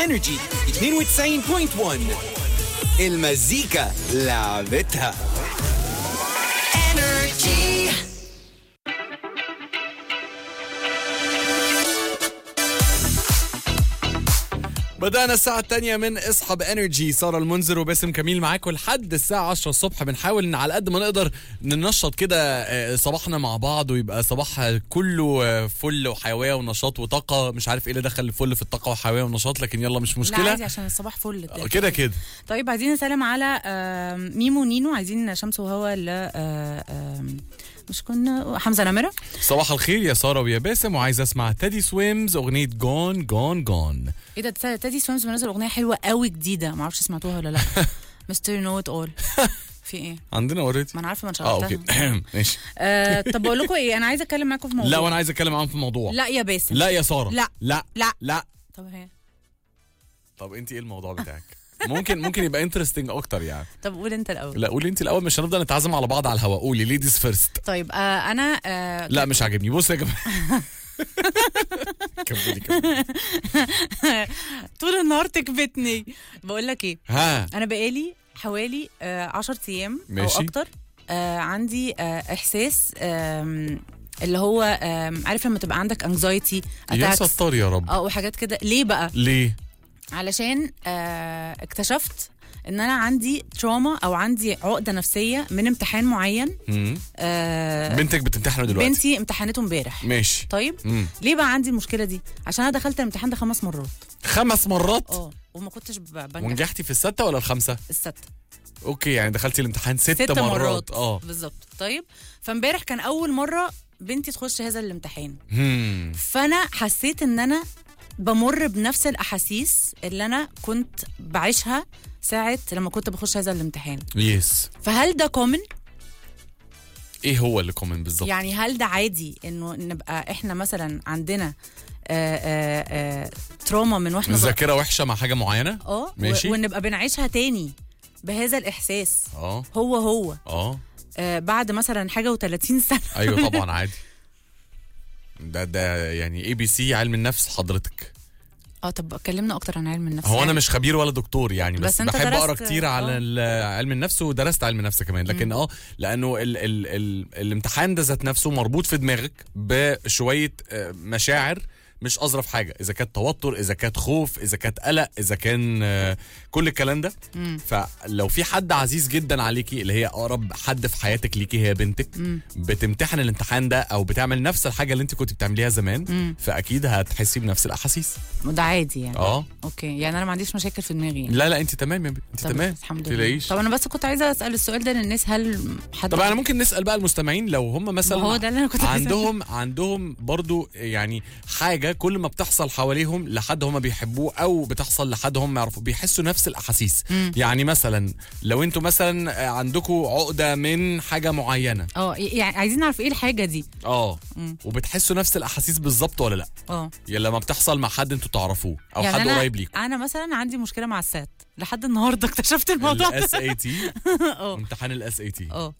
انرجي 92.1 المزيكا لعبتها بدأنا الساعة الثانية من اصحى بانرجي سارة المنذر وباسم كميل معاكم لحد الساعة 10 الصبح بنحاول ان على قد ما نقدر ننشط كده آه، صباحنا مع بعض ويبقى صباح كله آه، فل وحيوية ونشاط وطاقة مش عارف ايه اللي دخل الفل في الطاقة وحيوية ونشاط لكن يلا مش لا مشكلة عادي عشان الصباح فل آه، كده كده طيب عايزين نسلم على آم، ميمو ونينو عايزين شمس وهوا ل آه، آم، مش كنا حمزه نمره صباح الخير يا سارة ويا باسم وعايز اسمع تادي سويمز اغنية جون جون جون ايه ده تس- تادي سويمز منزل اغنيه حلوه قوي جديده ما اعرفش سمعتوها ولا لا مستر نو ات اول في ايه عندنا اوريدي ما انا عارفه ما اه شرحتها اوكي ماشي آه طب بقول لكم ايه انا عايزه اتكلم معاكم في موضوع لا وانا عايز اتكلم معاهم في موضوع لا يا باسم لا يا سارة لا. لا لا. لا طب هي طب انت ايه الموضوع بتاعك ممكن ممكن يبقى انترستنج اكتر يعني طب قول انت الاول لا قولي انت الاول مش هنفضل نتعزم على بعض على الهواء قولي ليديز فيرست طيب آه انا آه لا مش عاجبني بص يا جماعه كملي كملي طول النهار تكبتني بقول لك ايه ها انا بقالي حوالي 10 ايام ماشي. او اكتر آه عندي آه احساس آم، اللي هو آم، عارف لما تبقى عندك انكزايتي يا ستار يا رب اه وحاجات كده ليه بقى ليه علشان آه اكتشفت ان انا عندي تروما او عندي عقده نفسيه من امتحان معين مم. آه بنتك بتمتحن دلوقتي بنتي امتحنته امبارح ماشي طيب مم. ليه بقى عندي المشكله دي عشان انا دخلت الامتحان ده خمس مرات خمس مرات اه وما كنتش ب- بنجح ونجحتي في الستة ولا الخمسة؟ الست اوكي يعني دخلتي الامتحان ست, ست مرات اه بالظبط طيب فامبارح كان اول مره بنتي تخش هذا الامتحان هم. فانا حسيت ان انا بمر بنفس الاحاسيس اللي انا كنت بعيشها ساعه لما كنت بخش هذا الامتحان يس فهل ده كومن ايه هو اللي كومن بالظبط؟ يعني هل ده عادي انه نبقى احنا مثلا عندنا آآ آآ تروما من واحنا صغ- الذاكرة وحشة مع حاجة معينة؟ اه و- ماشي. ونبقى بنعيشها تاني بهذا الاحساس اه هو هو اه آه بعد مثلا حاجه و30 سنه ايوه طبعا عادي ده ده يعني اي بي سي علم النفس حضرتك اه طب كلمنا اكتر عن علم النفس هو انا يعني. مش خبير ولا دكتور يعني بس, بس أنت بحب اقرا درست- كتير على آه. ال- علم النفس ودرست علم النفس كمان لكن اه لانه ال ال ال الامتحان ده ذات نفسه مربوط في دماغك بشويه آه، مشاعر مش اظرف حاجه اذا كانت توتر اذا كانت خوف اذا كانت قلق اذا كان آه، كل الكلام ده مم. فلو في حد عزيز جدا عليكي اللي هي اقرب حد في حياتك ليكي هي بنتك بتمتحن الامتحان ده او بتعمل نفس الحاجه اللي انت كنت بتعمليها زمان مم. فاكيد هتحسي بنفس الاحاسيس ده عادي يعني اه اوكي يعني انا ما عنديش مشاكل في دماغي يعني. لا لا انت تمام يا بنت انت طب تمام الحمد لله تلاقيش طب انا بس كنت عايزه اسال السؤال ده للناس هل حد طب انا ممكن نسال بقى المستمعين لو هم مثلا ما هو ده اللي أنا كنت عايزة عندهم عندهم برضو يعني حاجه كل ما بتحصل حواليهم لحد هم بيحبوه او بتحصل لحد هم يعرفوا بيحسوا نفس الاحاسيس يعني مثلا لو انتوا مثلا عندكم عقده من حاجه معينه اه يعني عايزين نعرف ايه الحاجه دي اه وبتحسوا نفس الاحاسيس بالظبط ولا لا اه يعني لما بتحصل مع حد انتوا تعرفوه او يعني حد أنا قريب ليكم انا مثلا عندي مشكله مع السات لحد النهارده اكتشفت الموضوع ده الاس اي تي اه امتحان الاس اي تي اه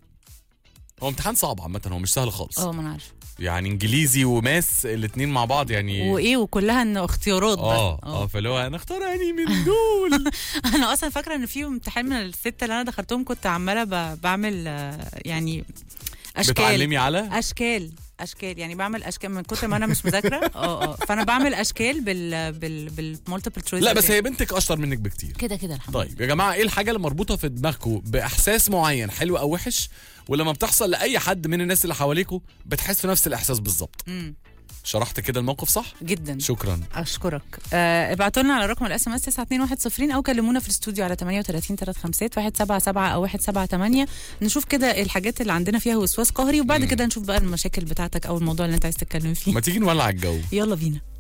هو امتحان صعب عامه هو مش سهل خالص اه ما انا عارفه يعني انجليزي وماس الاثنين مع بعض يعني وايه وكلها انه اختيارات بقى اه اه فاللي هو انا اختار اني من دول انا اصلا فاكره ان في امتحان من السته اللي انا دخلتهم كنت عماله ب- بعمل آه، يعني اشكال بتعلمي على اشكال اشكال يعني بعمل اشكال من كتر ما انا مش مذاكره اه اه فانا بعمل اشكال بال بال بالمالتيبل تشويس لا بس هي بنتك اشطر منك بكتير كده كده الحمد لله طيب يا جماعه ايه الحاجه اللي مربوطه في دماغكم باحساس معين حلو او وحش ولما بتحصل لاي حد من الناس اللي حواليكوا بتحسوا نفس الاحساس بالظبط مم. شرحت كده الموقف صح جدا شكرا اشكرك آه ابعتوا لنا على رقم الاس ام اس 92110 او كلمونا في الاستوديو على 38 356 177 او 178 نشوف كده الحاجات اللي عندنا فيها وسواس قهري وبعد كده نشوف بقى المشاكل بتاعتك او الموضوع اللي انت عايز تتكلم فيه ما تيجي نولع الجو يلا بينا